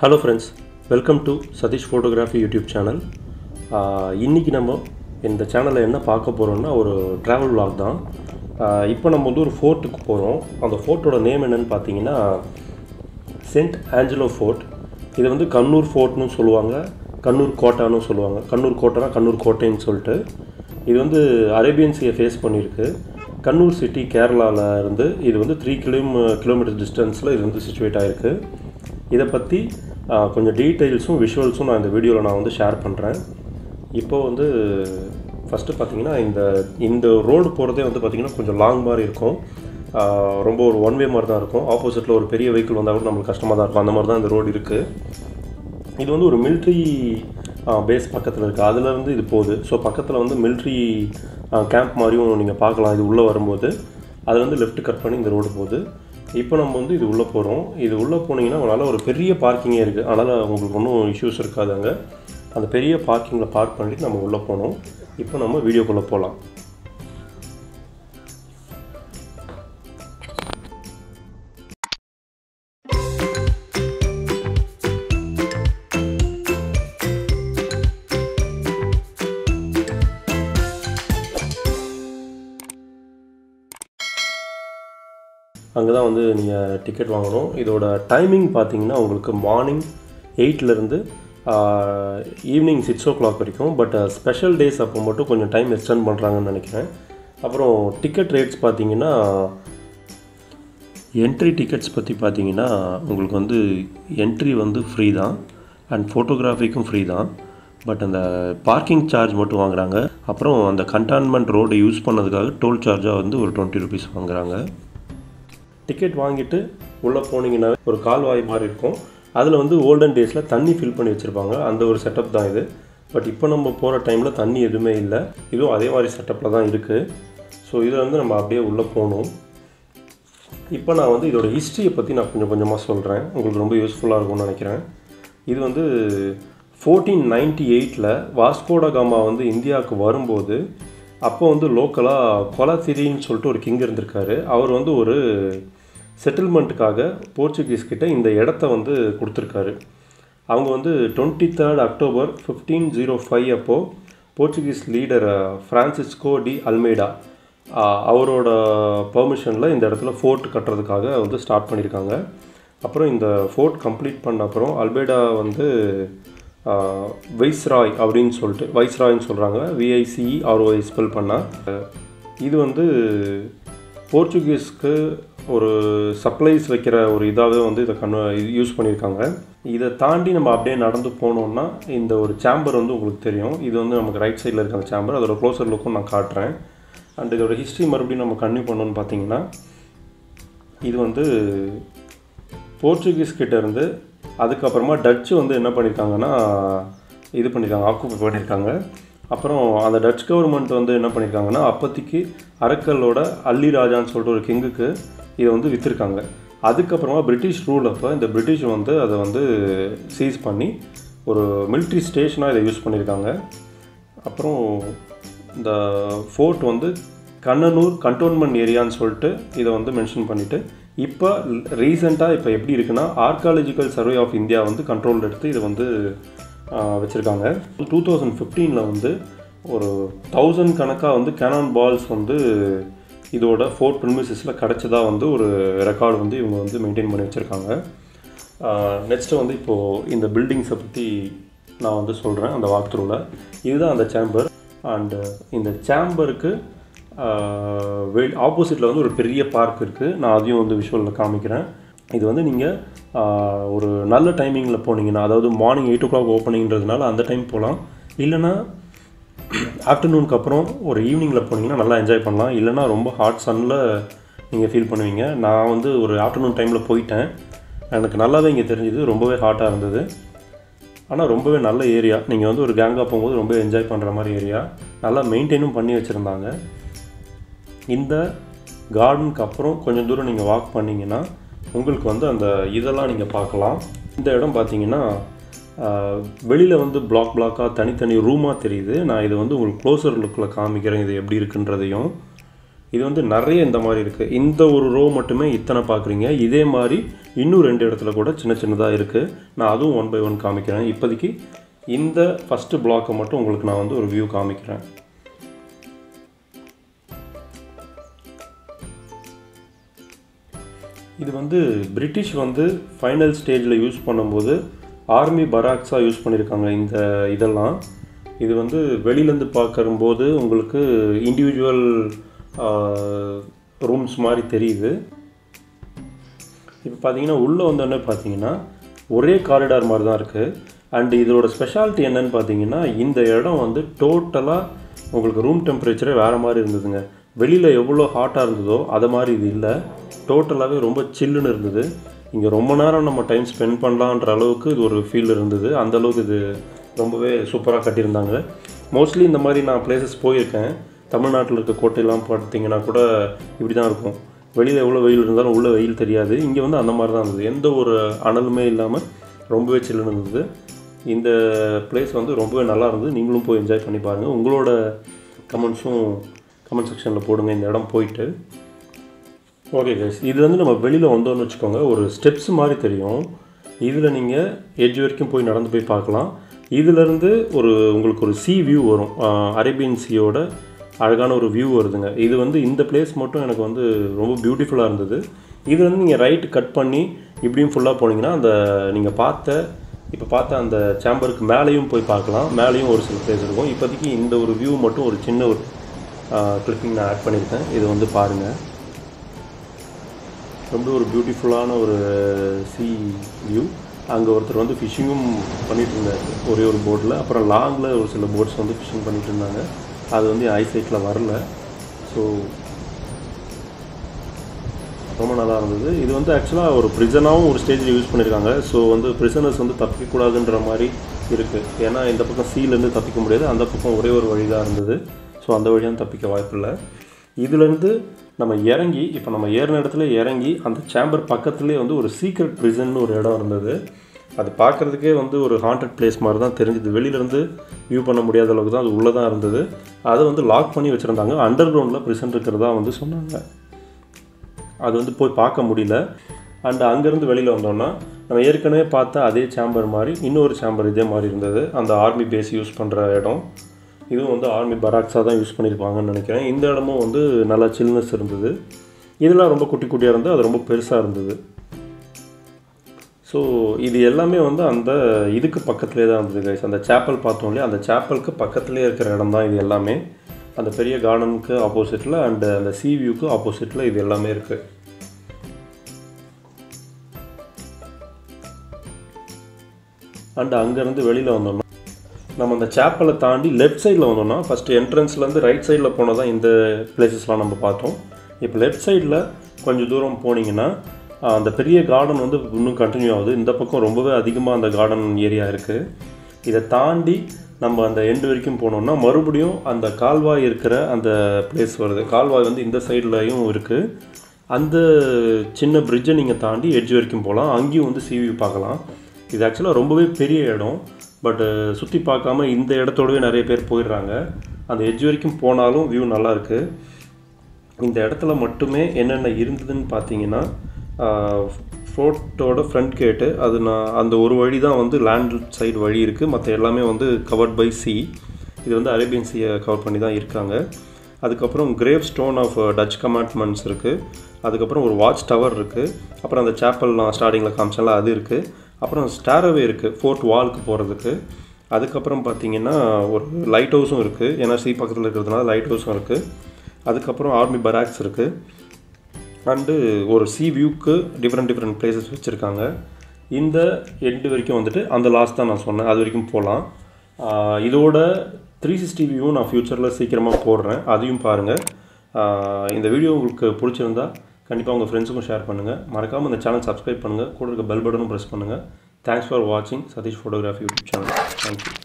hello friends welcome to Satish photography YouTube channel இன்றைக்கி நம்ம இந்த சேனலில் என்ன பார்க்க போகிறோம்னா ஒரு ட்ராவல் vlog தான் இப்போ நம்ம வந்து ஒரு ஃபோர்ட்டுக்கு போகிறோம் அந்த ஃபோர்ட்டோட நேம் என்னன்னு பார்த்தீங்கன்னா சென்ட் ஆஞ்சலோ ஃபோர்ட் இது வந்து கண்ணூர் ஃபோர்ட்னு சொல்லுவாங்க கண்ணூர் கோட்டான்னு சொல்லுவாங்க கண்ணூர் கோட்டைனா கண்ணூர் கோட்டைன்னு சொல்லிட்டு இது வந்து அரேபியன் சியை ஃபேஸ் பண்ணியிருக்கு கண்ணூர் சிட்டி கேரளாவில் இருந்து இது வந்து த்ரீ கிலோமீ கிலோமீட்டர் டிஸ்டன்ஸில் இது வந்து சுச்சுவேட் ஆகிருக்கு இதை பற்றி கொஞ்சம் டீட்டெயில்ஸும் விஷுவல்ஸும் நான் இந்த வீடியோவில் நான் வந்து ஷேர் பண்ணுறேன் இப்போ வந்து ஃபஸ்ட்டு பார்த்தீங்கன்னா இந்த இந்த ரோடு போகிறதே வந்து பார்த்திங்கன்னா கொஞ்சம் லாங் மாதிரி இருக்கும் ஆஹ் ரொம்ப ஒரு ஒன் வே மாதிரி தான் இருக்கும் ஆப்போசிட்டில் ஒரு பெரிய வெஹிக்கிள் வந்தால் கூட நம்மளுக்கு கஷ்டமாக தான் இருக்கும் அந்த மாதிரி தான் இந்த ரோடு இருக்குது இது வந்து ஒரு மிலிட்ரி பேஸ் பக்கத்தில் இருக்குது அதுலேருந்து இது போகுது ஸோ பக்கத்தில் வந்து மிலிட்ரி கேம்ப் மாதிரியும் நீங்கள் பார்க்கலாம் இது உள்ளே வரும்போது அது வந்து லெஃப்ட் கட் பண்ணி இந்த ரோடு போகுது இப்போ நம்ம வந்து இது உள்ளே போகிறோம் இது உள்ளே போனீங்கன்னா உங்களால் ஒரு பெரிய பார்க்கிங்கே இருக்குது அதனால் உங்களுக்கு ஒன்றும் இஷ்யூஸ் இருக்காது அங்கே அந்த பெரிய பார்க்கிங்கில் பார்க் பண்ணிட்டு நம்ம உள்ளே போனோம் இப்போ நம்ம வீடியோக்குள்ளே போகலாம் அங்கே தான் வந்து நீங்கள் டிக்கெட் வாங்கணும் இதோட டைமிங் பார்த்தீங்கன்னா உங்களுக்கு மார்னிங் எயிட்லேருந்து ஈவினிங் சிக்ஸ் ஓ கிளாக் வரைக்கும் பட் ஸ்பெஷல் டேஸ் அப்போ மட்டும் கொஞ்சம் டைம் எக்ஸ்டெண்ட் பண்ணுறாங்கன்னு நினைக்கிறேன் அப்புறம் டிக்கெட் ரேட்ஸ் பார்த்தீங்கன்னா என்ட்ரி டிக்கெட்ஸ் பற்றி பார்த்தீங்கன்னா உங்களுக்கு வந்து என்ட்ரி வந்து ஃப்ரீ தான் அண்ட் ஃபோட்டோகிராஃபிக்கும் ஃப்ரீ தான் பட் அந்த பார்க்கிங் சார்ஜ் மட்டும் வாங்குறாங்க அப்புறம் அந்த கண்டான்மெண்ட் ரோடு யூஸ் பண்ணதுக்காக டோல் சார்ஜாக வந்து ஒரு டுவெண்ட்டி ருபீஸ் வாங்குறாங்க டிக்கெட் வாங்கிட்டு உள்ளே போனீங்கன்னா ஒரு கால்வாய் மாதிரி இருக்கும் அதில் வந்து ஓல்டன் டேஸில் தண்ணி ஃபில் பண்ணி வச்சுருப்பாங்க அந்த ஒரு செட்டப் தான் இது பட் இப்போ நம்ம போகிற டைமில் தண்ணி எதுவுமே இல்லை இதுவும் அதே மாதிரி செட்டப்பில் தான் இருக்குது ஸோ இதில் வந்து நம்ம அப்படியே உள்ளே போகணும் இப்போ நான் வந்து இதோட ஹிஸ்ட்ரியை பற்றி நான் கொஞ்சம் கொஞ்சமாக சொல்கிறேன் உங்களுக்கு ரொம்ப யூஸ்ஃபுல்லாக இருக்கும்னு நினைக்கிறேன் இது வந்து ஃபோர்டீன் நைன்டி எயிட்டில் வாஸ்கோட காமா வந்து இந்தியாவுக்கு வரும்போது அப்போ வந்து லோக்கலாக கொலத்திரின்னு சொல்லிட்டு ஒரு கிங் இருந்திருக்காரு அவர் வந்து ஒரு செட்டில்மெண்ட்டுக்காக போர்ச்சுகீஸ் கிட்ட இந்த இடத்த வந்து கொடுத்துருக்காரு அவங்க வந்து twenty third October fifteen zero five அப்போது Portuguese leader Francisco de Almeida அவரோட பெர்மிஷனில் இந்த இடத்துல ஃபோர்ட் கட்டுறதுக்காக வந்து ஸ்டார்ட் பண்ணியிருக்காங்க அப்புறம் இந்த ஃபோர்ட் கம்ப்ளீட் பண்ண அப்புறம் அல்பேடா வந்து வைஸ்ராய் அப்படின்னு சொல்லிட்டு வைஸ்ராய்ன்னு சொல்கிறாங்க விஐசிஇ ஆர்ஓஐ ஸ்பெல் பண்ணால் இது வந்து போர்ச்சுகீஸ்க்கு ஒரு சப்ளைஸ் வைக்கிற ஒரு இதாகவே வந்து இதை கண்ணு யூஸ் பண்ணியிருக்காங்க இதை தாண்டி நம்ம அப்படியே நடந்து போனோம்னா இந்த ஒரு சேம்பர் வந்து உங்களுக்கு தெரியும் இது வந்து நமக்கு ரைட் சைடில் இருக்க அந்த சேம்பர் அதோட க்ளோசர் லுக்கும் நான் காட்டுறேன் அண்ட் இதோட ஹிஸ்ட்ரி மறுபடியும் நம்ம கன்டினியூ பண்ணோன்னு பார்த்தீங்கன்னா இது வந்து போர்ச்சுகீஸ் கிட்ட இருந்து அதுக்கப்புறமா டச்சு வந்து என்ன பண்ணியிருக்காங்கன்னா இது பண்ணியிருக்காங்க ஆக்குப்பை பண்ணியிருக்காங்க அப்புறம் அந்த டச் கவர்மெண்ட் வந்து என்ன பண்ணியிருக்காங்கன்னா அப்போதைக்கு அரக்கலோட அல்லி ராஜான்னு சொல்லிட்டு ஒரு கிங்குக்கு இதை வந்து விற்றுருக்காங்க அதுக்கப்புறமா பிரிட்டிஷ் ரூல் அப்போ இந்த பிரிட்டிஷ் வந்து அதை வந்து சீஸ் பண்ணி ஒரு மிலிட்ரி ஸ்டேஷனாக இதை யூஸ் பண்ணியிருக்காங்க அப்புறம் இந்த ஃபோர்ட் வந்து கண்ணனூர் கண்டோன்மெண்ட் ஏரியான்னு சொல்லிட்டு இதை வந்து மென்ஷன் பண்ணிவிட்டு இப்போ ரீசெண்டாக இப்போ எப்படி இருக்குன்னா ஆர்காலஜிக்கல் சர்வே ஆஃப் இந்தியா வந்து கண்ட்ரோல் எடுத்து இதை வந்து வச்சுருக்காங்க டூ தௌசண்ட் ஃபிஃப்டீனில் வந்து ஒரு தௌசண்ட் கணக்காக வந்து கேனான் பால்ஸ் வந்து இதோட ஃபோர்ட் ப்ரிமிசஸில் கிடச்சதா வந்து ஒரு ரெக்கார்டு வந்து இவங்க வந்து மெயின்டைன் பண்ணி வச்சுருக்காங்க நெக்ஸ்ட்டு வந்து இப்போது இந்த பில்டிங்ஸை பற்றி நான் வந்து சொல்கிறேன் அந்த வாக் த்ரூவில் இதுதான் அந்த சேம்பர் அண்டு இந்த சேம்பருக்கு வெல் ஆப்போசிட்டில் வந்து ஒரு பெரிய பார்க் இருக்குது நான் அதையும் வந்து விஷுவலில் காமிக்கிறேன் இது வந்து நீங்கள் ஒரு நல்ல டைமிங்கில் போனீங்கன்னா அதாவது மார்னிங் எயிட் ஓ கிளாக் ஓப்பனிங்கிறதுனால அந்த டைம் போகலாம் இல்லைனா ஆஃப்டர்நூனுக்கு அப்புறம் ஒரு ஈவினிங்கில் போனீங்கன்னா நல்லா என்ஜாய் பண்ணலாம் இல்லைனா ரொம்ப ஹாட் சன்னில் நீங்கள் ஃபீல் பண்ணுவீங்க நான் வந்து ஒரு ஆஃப்டர்நூன் டைமில் போயிட்டேன் எனக்கு நல்லாவே இங்கே தெரிஞ்சுது ரொம்பவே ஹாட்டாக இருந்தது ஆனால் ரொம்பவே நல்ல ஏரியா நீங்கள் வந்து ஒரு கேங்காக போகும்போது ரொம்ப என்ஜாய் பண்ணுற மாதிரி ஏரியா நல்லா மெயின்டைனும் பண்ணி வச்சுருந்தாங்க இந்த கார்டனுக்கு அப்புறம் கொஞ்சம் தூரம் நீங்கள் வாக் பண்ணிங்கன்னா உங்களுக்கு வந்து அந்த இதெல்லாம் நீங்கள் பார்க்கலாம் இந்த இடம் பார்த்தீங்கன்னா வெளியில் வந்து பிளாக் பிளாக்காக தனித்தனி ரூமாக தெரியுது நான் இதை வந்து உங்களுக்கு க்ளோசர் லுக்கில் காமிக்கிறேன் இது எப்படி இருக்குன்றதையும் இது வந்து நிறைய இந்த மாதிரி இருக்குது இந்த ஒரு ரோ மட்டுமே இத்தனை பார்க்குறீங்க இதே மாதிரி இன்னும் ரெண்டு இடத்துல கூட சின்ன சின்னதாக இருக்குது நான் அதுவும் ஒன் பை ஒன் காமிக்கிறேன் இப்போதைக்கு இந்த ஃபஸ்ட்டு பிளாக்கை மட்டும் உங்களுக்கு நான் வந்து ஒரு வியூ காமிக்கிறேன் இது வந்து பிரிட்டிஷ் வந்து ஃபைனல் ஸ்டேஜில் யூஸ் பண்ணும்போது ஆர்மி பராக்ஸாக யூஸ் பண்ணியிருக்காங்க இந்த இதெல்லாம் இது வந்து வெளியிலேருந்து பார்க்கும்போது உங்களுக்கு இண்டிவிஜுவல் ரூம்ஸ் மாதிரி தெரியுது இப்போ பார்த்தீங்கன்னா உள்ளே வந்தோடனே பார்த்தீங்கன்னா ஒரே காரிடார் மாதிரி தான் இருக்குது அண்ட் இதோட ஸ்பெஷாலிட்டி என்னன்னு பார்த்தீங்கன்னா இந்த இடம் வந்து டோட்டலாக உங்களுக்கு ரூம் டெம்பரேச்சரே வேறு மாதிரி இருந்ததுங்க வெளியில் எவ்வளோ ஹாட்டாக இருந்ததோ அதை மாதிரி இது இல்லை டோட்டலாகவே ரொம்ப சில்லுன்னு இருந்தது இங்கே ரொம்ப நேரம் நம்ம டைம் ஸ்பெண்ட் பண்ணலான்ற அளவுக்கு இது ஒரு ஃபீல் இருந்தது அந்த அளவுக்கு இது ரொம்பவே சூப்பராக கட்டியிருந்தாங்க மோஸ்ட்லி இந்த மாதிரி நான் பிளேசஸ் போயிருக்கேன் தமிழ்நாட்டில் இருக்க கோட்டையெல்லாம் பார்த்தீங்கன்னா கூட இப்படி தான் இருக்கும் வெளியில் எவ்வளோ வெயில் இருந்தாலும் உள்ளே வெயில் தெரியாது இங்கே வந்து அந்த மாதிரி தான் இருந்தது எந்த ஒரு அனலுமே இல்லாமல் ரொம்பவே சில்லுன்னு இருந்தது இந்த பிளேஸ் வந்து ரொம்பவே நல்லா இருந்தது நீங்களும் போய் என்ஜாய் பண்ணி பாருங்கள் உங்களோட கமெண்ட்ஸும் கமெண்ட் செக்ஷனில் போடுங்க இந்த இடம் போயிட்டு ஓகே கைஸ் இது வந்து நம்ம வெளியில் வந்தோம்னு வச்சுக்கோங்க ஒரு ஸ்டெப்ஸ் மாதிரி தெரியும் இதில் நீங்கள் எட்ஜ் வரைக்கும் போய் நடந்து போய் பார்க்கலாம் இதிலேருந்து ஒரு உங்களுக்கு ஒரு சி வியூ வரும் அரேபியன் சீயோட அழகான ஒரு வியூ வருதுங்க இது வந்து இந்த பிளேஸ் மட்டும் எனக்கு வந்து ரொம்ப பியூட்டிஃபுல்லாக இருந்தது இது வந்து நீங்கள் ரைட் கட் பண்ணி இப்படியும் ஃபுல்லாக போனீங்கன்னா அந்த நீங்கள் பார்த்த இப்போ பார்த்த அந்த சேம்பருக்கு மேலேயும் போய் பார்க்கலாம் மேலேயும் ஒரு சில பிளேஸ் இருக்கும் இப்போதைக்கு இந்த ஒரு வியூ மட்டும் ஒரு சின்ன ஒரு கிளிப்பிங் நான் ஆட் பண்ணியிருக்கேன் இது வந்து பாருங்கள் ரொம்ப ஒரு பியூட்டிஃபுல்லான ஒரு சி வியூ அங்கே ஒருத்தர் வந்து ஃபிஷ்ஷிங்கும் பண்ணிட்டு இருந்தார் ஒரே ஒரு போட்டில் அப்புறம் லாங்கில் ஒரு சில போட்ஸ் வந்து ஃபிஷ்ஷிங் பண்ணிட்டு இருந்தாங்க அது வந்து ஐ சைட்டில் வரல ஸோ ரொம்ப நல்லா இருந்தது இது வந்து ஆக்சுவலாக ஒரு ப்ரிசனாகவும் ஒரு ஸ்டேஜில் யூஸ் பண்ணியிருக்காங்க ஸோ வந்து ப்ரிசனர்ஸ் வந்து தப்பிக்கக்கூடாதுன்ற மாதிரி இருக்குது ஏன்னா இந்த பக்கம் சீலேருந்து தப்பிக்க முடியாது அந்த பக்கம் ஒரே ஒரு வழி தான் இருந்தது ஸோ அந்த வழியாக தப்பிக்க வாய்ப்பில்லை இதுலேருந்து நம்ம இறங்கி இப்போ நம்ம ஏறின இடத்துல இறங்கி அந்த சேம்பர் பக்கத்துலேயே வந்து ஒரு சீக்ரெட் ப்ரிசன் ஒரு இடம் இருந்தது அது பார்க்குறதுக்கே வந்து ஒரு ஹாண்டட் பிளேஸ் மாதிரி தான் தெரிஞ்சுது வெளியிலேருந்து வியூ பண்ண முடியாத அளவுக்கு தான் அது உள்ளே தான் இருந்தது அதை வந்து லாக் பண்ணி வச்சுருந்தாங்க அண்டர் கிரவுண்டில் ப்ரிசன் இருக்கிறதா வந்து சொன்னாங்க அது வந்து போய் பார்க்க முடியல அண்ட் அங்கேருந்து வெளியில் வந்தோம்னா நம்ம ஏற்கனவே பார்த்த அதே சேம்பர் மாதிரி இன்னொரு சேம்பர் இதே மாதிரி இருந்தது அந்த ஆர்மி பேஸ் யூஸ் பண்ணுற இடம் இதுவும் வந்து ஆர்மி பராக்ஸாக தான் யூஸ் பண்ணியிருப்பாங்கன்னு நினைக்கிறேன் இந்த இடமும் வந்து நல்லா சில்னஸ் இருந்தது இதெல்லாம் ரொம்ப குட்டி குட்டியாக இருந்தது அது ரொம்ப பெருசாக இருந்தது ஸோ இது எல்லாமே வந்து அந்த இதுக்கு பக்கத்துலேயே தான் இருந்தது கைஸ் அந்த சேப்பல் பார்த்தோம் இல்லையா அந்த சேப்பலுக்கு பக்கத்துலேயே இருக்கிற இடம் தான் இது எல்லாமே அந்த பெரிய கார்டனுக்கு ஆப்போசிட்டில் அண்டு அந்த சி வியூக்கு ஆப்போசிட்டில் இது எல்லாமே இருக்குது அண்டு அங்கேருந்து வெளியில் வந்தோம்னா நம்ம அந்த சேப்பலை தாண்டி லெஃப்ட் சைடில் வந்தோம்னா ஃபஸ்ட்டு என்ட்ரன்ஸ்லேருந்து ரைட் சைடில் போனால் தான் இந்த பிளேசஸ்லாம் நம்ம பார்த்தோம் இப்போ லெஃப்ட் சைடில் கொஞ்சம் தூரம் போனீங்கன்னா அந்த பெரிய கார்டன் வந்து இன்னும் கண்டினியூ ஆகுது இந்த பக்கம் ரொம்பவே அதிகமாக அந்த கார்டன் ஏரியா இருக்குது இதை தாண்டி நம்ம அந்த எண்டு வரைக்கும் போனோம்னா மறுபடியும் அந்த கால்வாய் இருக்கிற அந்த பிளேஸ் வருது கால்வாய் வந்து இந்த சைட்லையும் இருக்குது அந்த சின்ன பிரிட்ஜை நீங்கள் தாண்டி எட்ஜ் வரைக்கும் போகலாம் அங்கேயும் வந்து சிவி பார்க்கலாம் இது ஆக்சுவலாக ரொம்பவே பெரிய இடம் பட்டு சுற்றி பார்க்காம இந்த இடத்தோடவே நிறைய பேர் போயிடுறாங்க அந்த எட்ஜ் வரைக்கும் போனாலும் வியூ நல்லா இருக்குது இந்த இடத்துல மட்டுமே என்னென்ன இருந்ததுன்னு பார்த்தீங்கன்னா ஃபோர்ட்டோட ஃப்ரண்ட் கேட்டு அது நான் அந்த ஒரு வழி தான் வந்து லேண்ட் சைடு வழி இருக்குது மற்ற எல்லாமே வந்து கவர்ட் பை சி இது வந்து அரேபியன் சீயை கவர் பண்ணி தான் இருக்காங்க அதுக்கப்புறம் grave stone of Dutch commandments இருக்குது அதுக்கப்புறம் ஒரு வாட்ச் டவர் இருக்குது அப்புறம் அந்த சேப்பல் நான் ஸ்டார்டிங்கில் காமிச்சல அது இருக்குது அப்புறம் ஸ்டாரவே இருக்குது ஃபோர்ட் வால்க்கு போகிறதுக்கு அதுக்கப்புறம் பார்த்தீங்கன்னா ஒரு லைட் ஹவுஸும் இருக்குது ஏன்னா சி பக்கத்தில் இருக்கிறதுனால லைட் ஹவுஸும் இருக்குது அதுக்கப்புறம் ஆர்மி பராக்ஸ் இருக்குது அண்டு ஒரு சி வியூக்கு டிஃப்ரெண்ட் டிஃப்ரெண்ட் பிளேசஸ் வச்சுருக்காங்க இந்த எண்டு வரைக்கும் வந்துட்டு அந்த லாஸ்ட் தான் நான் சொன்னேன் அது வரைக்கும் போகலாம் இதோட த்ரீ சிக்ஸ்டி வியூவும் நான் ஃப்யூச்சரில் சீக்கிரமாக போடுறேன் அதையும் பாருங்கள் இந்த வீடியோ உங்களுக்கு பிடிச்சிருந்தா கண்டிப்பாக உங்கள் ஃப்ரெண்ட்ஸுக்கும் ஷேர் பண்ணுங்கள் மறக்காமல் இந்த சேனல் சப்ஸ்கிரைப் பண்ணுங்கள் கூட இருக்க பெல் பட்டனும் ப்ரெஸ் பண்ணுங்கள் தேங்க்ஸ் ஃபார் வாட்சிங் Satish photography YouTube channel thank you